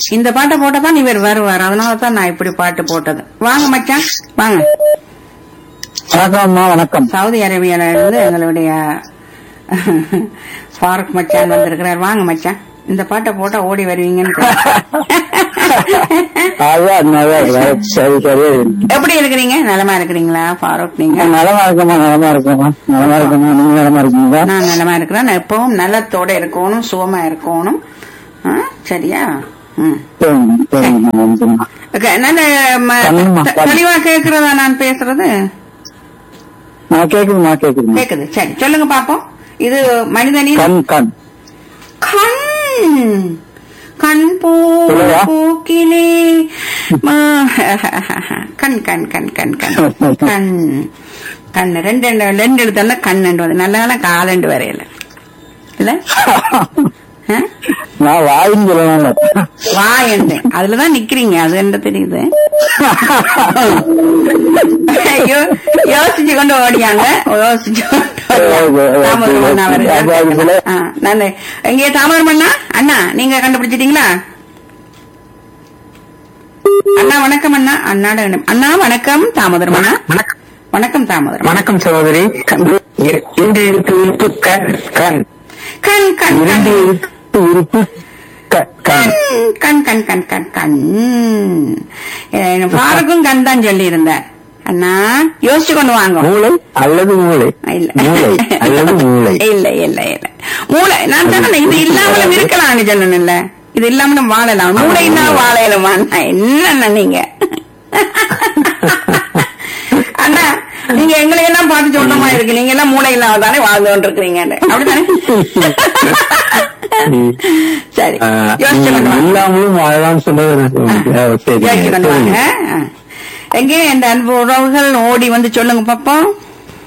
இந்த பாட்டை போட்டதான் இவர் வருவார் அதனால தான் நான் இப்படி பாட்டு போட்டது வாங்க மச்சான் வாங்க வணக்கம் அம்மா வணக்கம் சவுதி அரேபியால இருந்து எங்களுடைய ஃபாரூக் மச்சான் வந்திருக்கிறார் வாங்க மச்சான் இந்த பாட்டை போட்டா ஓடி வருவீங்கன்னு அதான் நல்லா இருக்கு. சரி சரி எப்படி இருக்கிறீங்க நலமா இருக்கிறீங்களா ஃபாரூக் நீங்க நலமா இருக்கமா நலமா இருக்கமா நலமா இருக்கமா நீங்க நலமா இருக்கீங்களா நான் நலமா இருக்கிறேன் நான் எப்பவும் நலத்தோட இருக்கணும் சுகமா இருக்கணும் ஆ, சரியா ம் சரிங்க, சரிங்க, நன்றிம்மா. Okay, நல்ல ம, கண்ணுமா, தெ- கண். தெளிவா கேக்குறதா நான் பேசுறது நான் கேக்குதுமா கேக்குதுமா கேக்குது சரி சொல்லுங்க பாப்போம் இது மனிதனின் கண் கண் கண் கண் போ சொல்லுங்க. போக்கிலே ம- கண் கண் கண் கண் கண் கண் கண் ரெண்டு ரெண்டு ரெண்டு எடுத்தா கண் வந்து நல்ல காலண்டு வரையில இல்ல ஆ? நான் வாயின்னு சொல்லணும் வாயண்டு அதுலதான் நிக்கிறீங்க அது என்ன தெரியுது ஐயோ யோசிச்சு கொண்டு ஓடியாங்க யோசிச்சு கொண்டு ஓடியாங்க. தாமதம் அண்ணா வருகிறார். ஆ, நானு எங்கே தாமதம் அண்ணா அண்ணா நீங்க கண்டுபிடிச்சிட்டீங்களா அண்ணா வணக்கம் அண்ணா அண்ணாட வேணும். அண்ணா வணக்கம் தாமோதரம் அண்ணா வணக்கம் வணக்கம் தாமோதரம் வணக்கம் சகோதரி இரண்டு எழுத்து உறுப்பு க- கண் கண் கண் இரண்டு கண் எழுத்து உறுப்பு க- கண் கண் கண் கண் கண் கண் கண் பாருக்கும் கண் தான் சொல்லி இருந்தேன் அண்ணா யோசிச்சு கொண்டு வாங்க மூளை அல்லது மூளை இல்ல மூளை அல்லது மூளை இல்ல இல்ல இல்ல மூளை நான் சொன்னேன் இது இல்லாமலும் இருக்கலாம்னு சொன்னேன்ல இது இல்லாமலும் வாழலாம் மூளைன்னா வாழையிலுமா என்ன நீங்க அண்ணா நீங்க எங்களை எல்லாம் பார்த்து சொன்னமா இருக்கு நீங்க எல்லாம் மூளை இல்லாம தானே வாழ்ந்து கொண்டிருக்கிறீங்க அப்படித்தானே சரி ஆஹ், யோசிச்சு கொண்டு வாங்க. இல்லாமலும் வாழலாம்னு சொன்னது நான் சொல்றேன். ஆஹ், சரி யோசிச்சு கொண்டு வாங்க சரிங்க. ஆ. எங்கே இந்த அன்பு உறவுகள் ஓடி வந்து சொல்லுங்க பாப்போம்